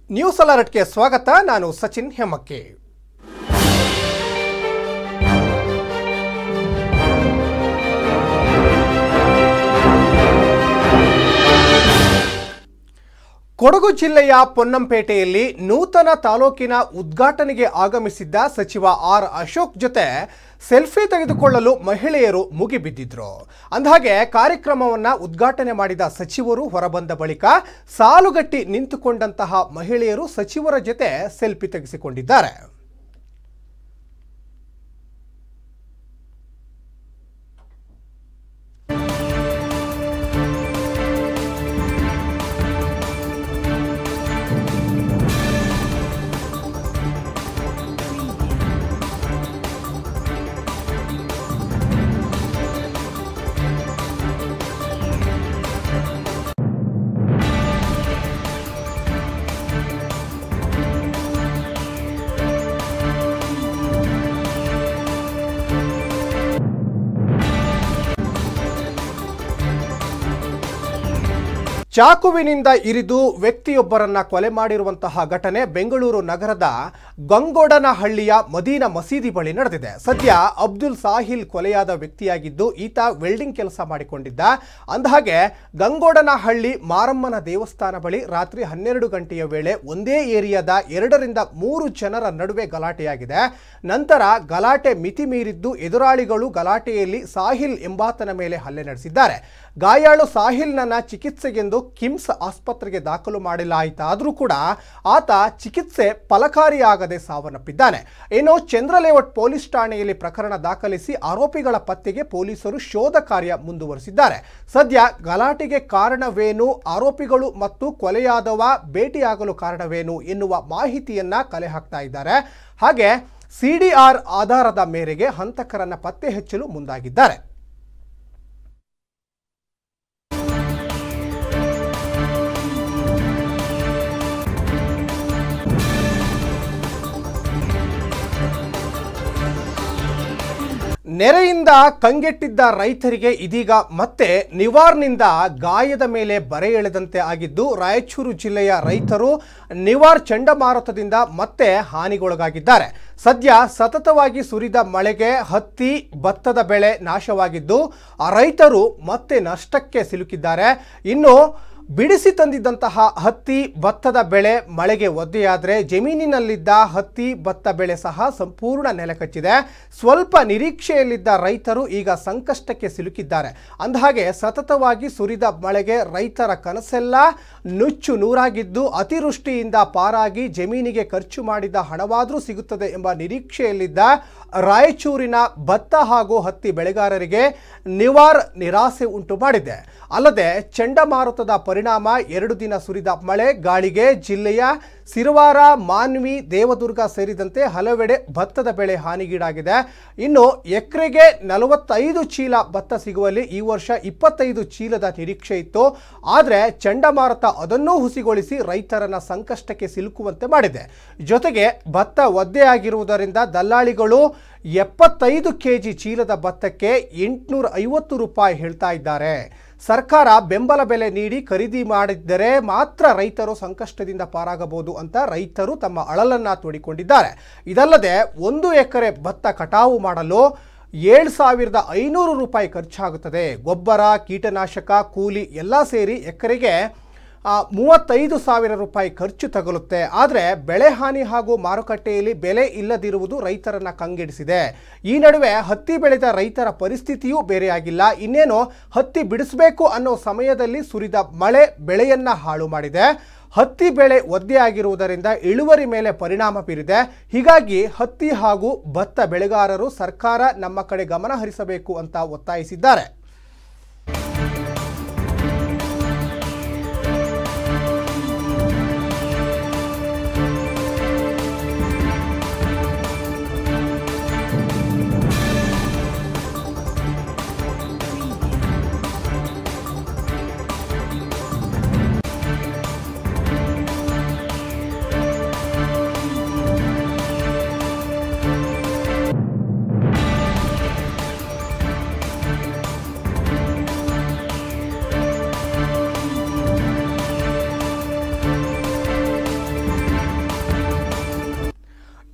News ಅಲರ್ಟ್ಗೆ ಸ್ವಾಗತ ನಾನು ಸಚಿನ್ ಹೆಮ್ಮಕ್ಕಿ ಕೊಡಗು ಜಿಲ್ಲೆಯ ಪೊನ್ನಂಪೇಟೆಯಲ್ಲಿ ನೂತನ ತಾಲೂಕಿನ ಉದ್ಘಾಟನೆಗೆ ಆಗಮಿಸಿದ್ದ ಸಚಿವ ಆರ್ ಅಶೋಕ್ ಜೊತೆ ಸೆಲ್ಫಿ ತೆಗೆದುಕೊಳ್ಳಲು ಮಹಿಳೆಯರು ಮುಗಿಬಿದ್ದಿದ್ರು ಅಂದಹಾಗೆ ಕಾರ್ಯಕ್ರಮವನ್ನ ಉದ್ಘಾಟನೆ ಮಾಡಿದ ಸಚಿವರು ಹೊರಬಂದ ಬಳಿಕ ಸಾಲುಗಟ್ಟಿ ನಿಂತುಕೊಂಡಂತಹ ಮಹಿಳೆಯರು ಸಚಿವರ ಜೊತೆ ಸೆಲ್ಫಿ ತೆಗೆಸಿಕೊಂಡಿದ್ದಾರೆ ಚಾಕುವಿನಿಂದ ಇರಿದು ವ್ಯಕ್ತಿಯೊಬ್ಬರನ್ನ ಕೊಲೆ ಮಾಡಿರುವಂತಹ ಘಟನೆ ಬೆಂಗಳೂರು ನಗರದ ಗಂಗೋಡನಹಳ್ಳಿಯ ಮದೀನ ಮಸೀದಿ ಬಳಿ ನಡೆದಿದೆ ಸದ್ಯ ಅಬ್ದುಲ್ ಸಾಹಿಲ್ ಕೊಲೆಯಾದ ವ್ಯಕ್ತಿಯಾಗಿದ್ದು ಈತ ವೆಲ್ಡಿಂಗ್ ಕೆಲಸ ಮಾಡಿಕೊಂಡಿದ್ದ ಅಂದಹಾಗೆ ಗಂಗೋಡನಹಳ್ಳಿ ಮಾರಮ್ಮನ ದೇವಸ್ಥಾನ ಬಳಿ ರಾತ್ರಿ ಹನ್ನೆರಡು ಗಂಟೆಯ ವೇಳೆ ಒಂದೇ ಏರಿಯಾದ ಎರಡರಿಂದ ಮೂರು ಜನರ ನಡುವೆ ಗಲಾಟೆಯಾಗಿದೆ ನಂತರ ಗಲಾಟೆ ಮಿತಿ ಮೀರಿದ್ದು ಎದುರಾಳಿಗಳು ಗಲಾಟೆಯಲ್ಲಿ ಸಾಹಿಲ್ ಎಂಬಾತನ ಮೇಲೆ ಹಲ್ಲೆ ನಡೆಸಿದ್ದಾರೆ ಗಾಯಾಳು ಸಾಹಿಲ್ನನ್ನ ಚಿಕಿತ್ಸೆಗೆಂದು ಕಿಮ್ಸ್ ಆಸ್ಪತ್ರೆಗೆ ದಾಖಲು ಮಾಡಿಲಾಯಿತಾದರೂ ಕೂಡ ಆತ ಚಿಕಿತ್ಸೆ ಫಲಕಾರಿಯಾಗದೆ ಸಾವನ್ನಪ್ಪಿದ್ದಾನೆ ಇನ್ನು ಚಂದ್ರಲೇಔಟ್ ಪೊಲೀಸ್ ಠಾಣೆಯಲ್ಲಿ ಪ್ರಕರಣ ದಾಖಲಿಸಿ ಆರೋಪಿಗಳ ಪತ್ತೆಗೆ ಪೊಲೀಸರು ಶೋಧ ಕಾರ್ಯ ಮುಂದುವರಿಸಿದ್ದಾರೆ ಸದ್ಯ ಗಲಾಟೆಗೆ ಕಾರಣವೇನು ಆರೋಪಿಗಳು ಮತ್ತು ಕೊಲೆಯಾದವ ಭೇಟಿಯಾಗಲು ಕಾರಣವೇನು ಎನ್ನುವ ಮಾಹಿತಿಯನ್ನ ಕಲೆ ಹಾಕ್ತಾ ಇದ್ದಾರೆ ಹಾಗೆ ಸಿಡಿಆರ್ ಆಧಾರದ ಮೇರೆಗೆ ಹಂತಕರನ್ನ ಪತ್ತೆ ಹಚ್ಚಲು ಮುಂದಾಗಿದ್ದಾರೆ ನೆರೆಯಿಂದ ಕಂಗೆಟ್ಟಿದ್ದ ರೈತರಿಗೆ ಇದೀಗ ಮತ್ತೆ ನಿವಾರ್ನಿಂದ ಗಾಯದ ಮೇಲೆ ಬರೆ ಎಳೆದಂತೆ ಆಗಿದ್ದು ರಾಯಚೂರು ಜಿಲ್ಲೆಯ ರೈತರು ನಿವಾರ್ ಚಂಡಮಾರುತದಿಂದ ಮತ್ತೆ ಹಾನಿಗೊಳಗಾಗಿದ್ದಾರೆ ಸದ್ಯ ಸತತವಾಗಿ ಸುರಿದ ಮಳೆಗೆ ಹತ್ತಿ ಭತ್ತದ ಬೆಳೆ ನಾಶವಾಗಿದ್ದು ಆ ರೈತರು ಮತ್ತೆ ನಷ್ಟಕ್ಕೆ ಸಿಲುಕಿದ್ದಾರೆ ಇನ್ನು ಬಿಡಿಸಿ ತಂದಿದ್ದಂತಹ ಹತ್ತಿ ಭತ್ತದ ಬೆಳೆ ಮಳೆಗೆ ಒದ್ದೆಯಾದರೆ ಜಮೀನಿನಲ್ಲಿದ್ದ ಹತ್ತಿ ಭತ್ತ ಬೆಳೆ ಸಹ ಸಂಪೂರ್ಣ ನೆಲಕಚ್ಚಿದೆ ಸ್ವಲ್ಪ ನಿರೀಕ್ಷೆಯಲ್ಲಿದ್ದ ರೈತರು ಈಗ ಸಂಕಷ್ಟಕ್ಕೆ ಸಿಲುಕಿದ್ದಾರೆ ಅಂದಹಾಗೆ ಸತತವಾಗಿ ಸುರಿದ ಮಳೆಗೆ ರೈತರ ಕನಸೆಲ್ಲ ನುಚ್ಚು ನೂರಾಗಿದ್ದು ಅತಿವೃಷ್ಟಿಯಿಂದ ಪಾರಾಗಿ ಜಮೀನಿಗೆ ಖರ್ಚು ಮಾಡಿದ ಹಣವಾದರೂ ಸಿಗುತ್ತದೆ ಎಂಬ ನಿರೀಕ್ಷೆಯಲ್ಲಿದ್ದ ರಾಯಚೂರಿನ ಭತ್ತ ಹಾಗೂ ಹತ್ತಿ ಬೆಳೆಗಾರರಿಗೆ ನಿವಾರ್ ನಿರಾಸೆ ಉಂಟು ಮಾಡಿದೆ ಅಲ್ಲದೆ ಚಂಡಮಾರುತದ ಪರಿಣಾಮ ಎರಡು ದಿನ ಸುರಿದ ಮಳೆ ಗಾಳಿಗೆ ಜಿಲ್ಲೆಯ ಸಿರವಾರ ಮಾನ್ವಿ ದೇವದುರ್ಗ ಸೇರಿದಂತೆ ಹಲವೆಡೆ ಭತ್ತದ ಬೆಳೆ ಹಾನಿಗೀಡಾಗಿದೆ ಇನ್ನು ಎಕರೆಗೆ ನಲವತ್ತೈದು ಚೀಲ ಭತ್ತ ಸಿಗುವಲ್ಲಿ ಈ ವರ್ಷ ಇಪ್ಪತ್ತೈದು ಚೀಲದ ನಿರೀಕ್ಷೆ ಇತ್ತು ಆದರೆ ಚಂಡಮಾರುತ ಅದನ್ನೂ ಹುಸಿಗೊಳಿಸಿ ರೈತರನ್ನ ಸಂಕಷ್ಟಕ್ಕೆ ಸಿಲುಕುವಂತೆ ಮಾಡಿದೆ ಜೊತೆಗೆ ಭತ್ತ ಒದ್ದೆಯಾಗಿರುವುದರಿಂದ ದಲ್ಲಾಳಿಗಳು ಎಪ್ಪತ್ತೈದು ಕೆಜಿ ಚೀಲದ ಭತ್ತಕ್ಕೆ ಎಂಟುನೂರ ಐವತ್ತು ರೂಪಾಯಿ ಹೇಳ್ತಾ ಇದ್ದಾರೆ ಸರ್ಕಾರ ಬೆಂಬಲ ಬೆಲೆ ನೀಡಿ ಖರೀದಿ ಮಾಡಿದ್ದರೆ ಮಾತ್ರ ರೈತರು ಸಂಕಷ್ಟದಿಂದ ಪಾರಾಗಬಹುದು ಅಂತ ರೈತರು ತಮ್ಮ ಅಳಲನ್ನ ತೋಡಿಕೊಂಡಿದ್ದಾರೆ ಇದಲ್ಲದೆ ಒಂದು ಎಕರೆ ಭತ್ತ ಕಟಾವು ಮಾಡಲು ಏಳು ಸಾವಿರದ ಐನೂರು ರೂಪಾಯಿ ಖರ್ಚಾಗುತ್ತದೆ ಗೊಬ್ಬರ ಕೀಟನಾಶಕ ಕೂಲಿ ಎಲ್ಲ ಸೇರಿ ಎಕರೆಗೆ ಆ, ಮೂವತ್ತೈದು ಸಾವಿರ ರೂಪಾಯಿ ಖರ್ಚು ತಗಲುತ್ತೆ ಆದರೆ ಬೆಳೆ ಹಾನಿ ಹಾಗೂ ಮಾರುಕಟ್ಟೆಯಲ್ಲಿ ಬೆಲೆ ಇಲ್ಲದಿರುವುದು ರೈತರನ್ನ ಕಂಗೆಡಿಸಿದೆ ಈ ನಡುವೆ ಹತ್ತಿ ಬೆಳೆದ ರೈತರ ಪರಿಸ್ಥಿತಿಯೂ ಬೇರೆಯಾಗಿಲ್ಲ ಇನ್ನೇನು ಹತ್ತಿ ಬಿಡಿಸಬೇಕು ಅನ್ನೋ ಸಮಯದಲ್ಲಿ ಸುರಿದ ಮಳೆ ಬೆಳೆಯನ್ನ ಹಾಳು ಮಾಡಿದೆ ಹತ್ತಿ ಬೆಳೆ ಒದ್ದೆಯಾಗಿರುವುದರಿಂದ ಇಳುವರಿ ಮೇಲೆ ಪರಿಣಾಮ ಬೀರಿದೆ ಹೀಗಾಗಿ ಹತ್ತಿ ಹಾಗೂ ಭತ್ತ ಬೆಳೆಗಾರರು ಸರ್ಕಾರ ನಮ್ಮ ಕಡೆ ಗಮನ ಹರಿಸಬೇಕು ಅಂತ ಒತ್ತಾಯಿಸಿದ್ದಾರೆ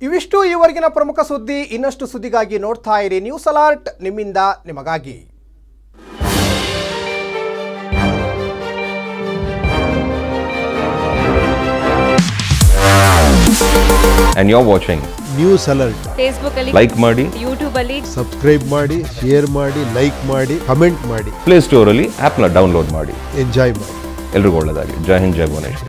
ಇವಿಷ್ಟು ಈವರೆಗಿನ ಪ್ರಮುಖ ಸುದ್ದಿ ಇನ್ನಷ್ಟು ಸುದ್ದಿಗಾಗಿ ನೋಡ್ತಾ ಇರಿ ನ್ಯೂಸ್ ಅಲರ್ಟ್ ನಿಮ್ಮಿಂದ ನಿಮಗಾಗಿ and you're watching. News alert Facebook ಅಲ್ಲಿ Like ಮಾಡಿ ಯೂಟ್ಯೂಬ್ ಅಲ್ಲಿ ಸಬ್ಸ್ಕ್ರೈಬ್ ಮಾಡಿ ಶೇರ್ ಮಾಡಿ ಲೈಕ್ ಮಾಡಿ ಕಮೆಂಟ್ ಮಾಡಿ ಪ್ಲೇ ಸ್ಟೋರಲ್ಲಿ ಆ್ಯಪ್ನ ಡೌನ್ಲೋಡ್ ಮಾಡಿ ಎಂಜಾಯ್ ಮಾಡಿ ಎಲ್ರಿಗೂ ಒಳ್ಳೆಯದಾಗಿ ಜೈ ಹಿಂದ್ ಜೈ ಭುವನೇಶ್ವರ್